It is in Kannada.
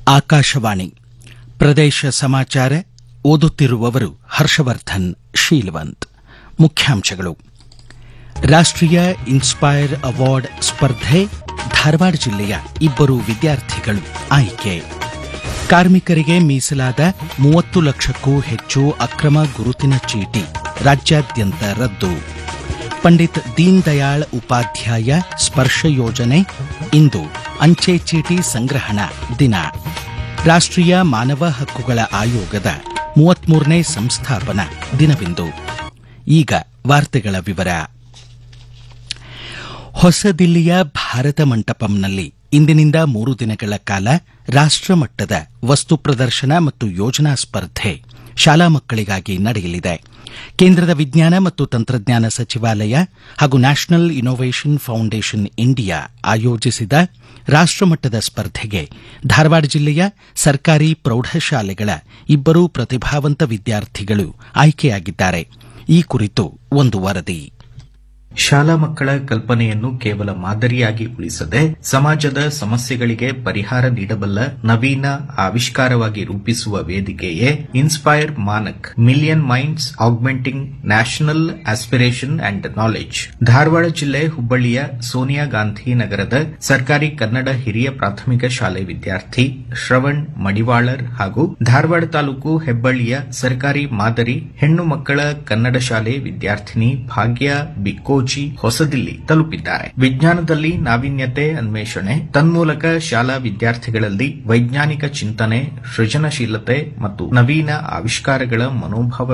ಆಕಾಶವಾಣಿ ಪ್ರದೇಶ ಸಮಾಚಾರ ಓದುತ್ತಿರುವವರು ಹರ್ಷವರ್ಧನ್ ಶೀಲವಂತ್ ಮುಖ್ಯಾಂಶಗಳು ರಾಷ್ಟ್ರೀಯ ಇನ್ಸ್ಪೈರ್ ಅವಾರ್ಡ್ ಸ್ಪರ್ಧೆ ಧಾರವಾಡ ಜಿಲ್ಲೆಯ ಇಬ್ಬರು ವಿದ್ಯಾರ್ಥಿಗಳು ಆಯ್ಕೆ ಕಾರ್ಮಿಕರಿಗೆ ಮೀಸಲಾದ ಮೂವತ್ತು ಲಕ್ಷಕ್ಕೂ ಹೆಚ್ಚು ಅಕ್ರಮ ಗುರುತಿನ ಚೀಟಿ ರಾಜ್ಯಾದ್ಯಂತ ರದ್ದು ಪಂಡಿತ್ ದೀನ್ ದಯಾಳ್ ಉಪಾಧ್ಯಾಯ ಸ್ಪರ್ಶ ಯೋಜನೆ ಇಂದು ಅಂಚೆ ಚೀಟಿ ಸಂಗ್ರಹಣಾ ದಿನ ರಾಷ್ಟ್ರೀಯ ಮಾನವ ಹಕ್ಕುಗಳ ಆಯೋಗದ ಮೂವತ್ಮೂರನೇ ಸಂಸ್ಥಾಪನಾ ದಿನವಿಂದು ಈಗ ವಾರ್ತೆಗಳ ವಿವರ ಹೊಸದಿಲ್ಲಿಯ ಭಾರತ ಮಂಟಪಂನಲ್ಲಿ ಇಂದಿನಿಂದ ಮೂರು ದಿನಗಳ ಕಾಲ ರಾಷ್ಟಮಟ್ಟದ ವಸ್ತು ಪ್ರದರ್ಶನ ಮತ್ತು ಯೋಜನಾ ಸ್ಪರ್ಧೆ ಶಾಲಾ ಮಕ್ಕಳಿಗಾಗಿ ನಡೆಯಲಿದೆ ಕೇಂದ್ರದ ವಿಜ್ಞಾನ ಮತ್ತು ತಂತ್ರಜ್ಞಾನ ಸಚಿವಾಲಯ ಹಾಗೂ ನ್ಯಾಷನಲ್ ಇನ್ನೋವೇಷನ್ ಫೌಂಡೇಶನ್ ಇಂಡಿಯಾ ಆಯೋಜಿಸಿದ ರಾಷ್ಟಮಟ್ಟದ ಸ್ಪರ್ಧೆಗೆ ಧಾರವಾಡ ಜಿಲ್ಲೆಯ ಸರ್ಕಾರಿ ಪ್ರೌಢಶಾಲೆಗಳ ಇಬ್ಬರು ಪ್ರತಿಭಾವಂತ ವಿದ್ಯಾರ್ಥಿಗಳು ಆಯ್ಕೆಯಾಗಿದ್ದಾರೆ ಈ ಕುರಿತು ಒಂದು ವರದಿ ಶಾಲಾ ಮಕ್ಕಳ ಕಲ್ಪನೆಯನ್ನು ಕೇವಲ ಮಾದರಿಯಾಗಿ ಉಳಿಸದೆ ಸಮಾಜದ ಸಮಸ್ಯೆಗಳಿಗೆ ಪರಿಹಾರ ನೀಡಬಲ್ಲ ನವೀನ ಆವಿಷ್ಕಾರವಾಗಿ ರೂಪಿಸುವ ವೇದಿಕೆಯೇ inspire MANAK million minds augmenting national aspiration and knowledge Dharwad ಜಿಲ್ಲೆ ಹುಬ್ಬಳ್ಳಿಯ ಸೋನಿಯಾ ಗಾಂಧಿ ನಗರದ ಸರ್ಕಾರಿ ಕನ್ನಡ ಹಿರಿಯ ಪ್ರಾಥಮಿಕ ಶಾಲೆ ವಿದ್ಯಾರ್ಥಿ ಶ್ರವಣ್ ಮಡಿವಾಳರ್ ಹಾಗೂ ಧಾರವಾಡ ತಾಲೂಕು ಹೆಬ್ಬಳ್ಳಿಯ ಸರ್ಕಾರಿ ಮಾದರಿ ಹೆಣ್ಣು ಮಕ್ಕಳ ಕನ್ನಡ ಶಾಲೆ ವಿದ್ಯಾರ್ಥಿನಿ ಭಾಗ್ಯ ಬಿಕ್ಕೋ ಹೊಸದಿಲ್ಲಿ ತಲುಪಿದ್ದಾರೆ ವಿಜ್ಞಾನದಲ್ಲಿ ನಾವೀನ್ಯತೆ ಅನ್ವೇಷಣೆ ತನ್ಮೂಲಕ ಶಾಲಾ ವಿದ್ಯಾರ್ಥಿಗಳಲ್ಲಿ ವೈಜ್ಞಾನಿಕ ಚಿಂತನೆ ಸೃಜನಶೀಲತೆ ಮತ್ತು ನವೀನ ಆವಿಷ್ಕಾರಗಳ ಮನೋಭಾವ